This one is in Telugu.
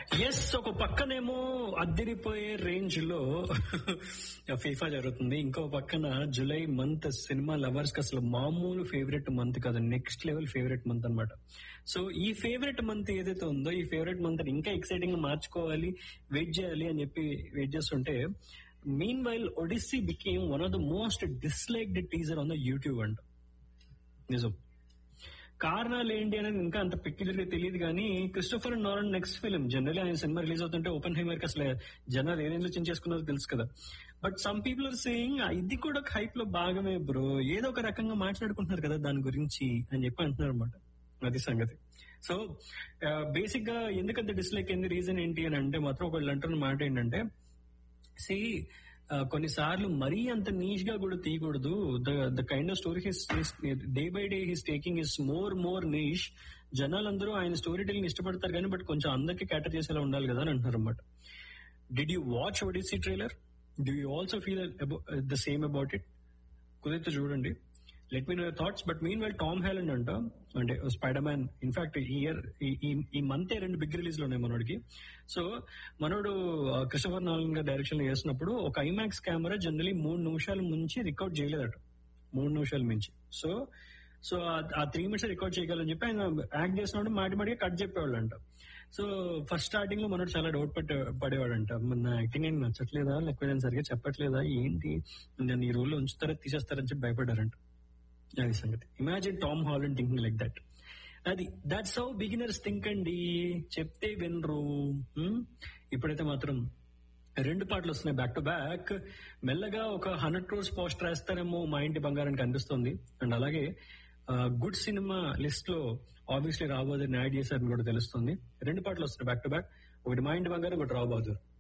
ఎస్ ఒక పక్కనేమో అద్దరిపోయే రేంజ్ లో ఫీఫా జరుగుతుంది ఇంకో పక్కన జూలై మంత్ సినిమా లవర్స్ కి అసలు మామూలు ఫేవరెట్ మంత్ కాదు నెక్స్ట్ లెవెల్ ఫేవరెట్ మంత్ అన్నమాట సో ఈ ఫేవరెట్ మంత్ ఏదైతే ఉందో ఈ ఫేవరెట్ మంత్ ఇంకా ఎక్సైటింగ్ గా మార్చుకోవాలి వెయిట్ చేయాలి అని చెప్పి వెయిట్ చేస్తుంటే meanwhile Odyssey became one of the most disliked teaser on the YouTube అంట నిజం కారణాలు ఏంటి అనేది ఇంకా అంత పెక్యులర్ గా తెలియదు కానీ Christopher Nolan next film general ఆయన సినిమా రిలీజ్ అవుతుంటే ఓపెన్ హైమర్ కి అసలు జనాలు ఏ రేంజ్ లో చేసుకున్నారో తెలుసు కదా but some people are saying ఇది కూడా హైప్ లో భాగమే బ్రో ఏదో ఒక రకంగా మాట్లాడుకుంటున్నారు కదా దాని గురించి అని చెప్పి అంటున్నారు అనమాట అది సంగతి సో బేసిక్ గా ఎందుకంత డిస్లైక్ ఏంది రీజన్ ఏంటి అని అంటే మాత్రం ఒకళ్ళు అంటున్న మాట ఏంటంటే సి కొన్నిసార్లు మరీ అంత నీష్ గా కూడా తీయకూడదు the the kind of story his day by day his taking is more more niche జనాలందరూ ఆయన స్టోరీ టెలింగ్ ఇష్టపడతారు కానీ బట్ కొంచెం అందరికి క్యాటర్ చేసేలా ఉండాలి కదా అని అంటున్నారు అనమాట did you watch Odyssey trailer do you also feel the same about it కుదిరితే చూడండి let me know thoughts but meanwhile Tom Holland అంట అంటే స్పైడర్ మ్యాన్ ఇన్ఫాక్ట్ ఈ ఇయర్ ఈ మంత్ రెండు బిగ్ రిలీజ్ లో ఉన్నాయి మనోడికి సో మనోడు క్రిస్టఫర్ నాలన్ గారు డైరెక్షన్ లో చేసినప్పుడు ఒక ఐమాక్స్ కెమెరా జనరలీ మూడు నిమిషాల నుంచి రికార్డ్ చేయలేదట మూడు నిమిషాల మించి సో సో ఆ త్రీ మినిట్స్ రికార్డ్ చేయగలని చెప్పి ఆయన యాక్ట్ చేసినప్పుడు మాటి మాటిగా కట్ చెప్పేవాళ్ళు అంట సో ఫస్ట్ స్టార్టింగ్ లో మనోడు చాలా డౌట్ పట్టే పడేవాడంట నా యాక్టింగ్ ఏం నచ్చట్లేదా లేకపోతే నేను సరిగ్గా చెప్పట్లేదా ఏంటి నేను ఈ రోల్లో ఉంచుతారా తీసేస్తారని చెప్పి భయపడ్డారంట అది సంగతి imagine Tom Holland thinking like that అది దాట్స్ హౌ బిగినర్స్ థింక్ అండి చెప్తే వినరు ఇప్పుడైతే మాత్రం రెండు పాటలు వస్తున్నాయి బ్యాక్ టు బ్యాక్ మెల్లగా ఒక హండ్రెడ్ క్రోర్స్ పోస్టర్ వేస్తారేమో మా ఇంటి బంగారానికి అనిపిస్తుంది అండ్ అలాగే గుడ్ సినిమా లిస్ట్ లో ఆబ్వియస్లీ రాబోదని యాడ్ చేశారని కూడా తెలుస్తుంది రెండు పాటలు వస్తున్నాయి బ్యాక్ టు బ్యాక్ ఒకటి మా ఇంటి బంగారం ఒకటి రాబోదు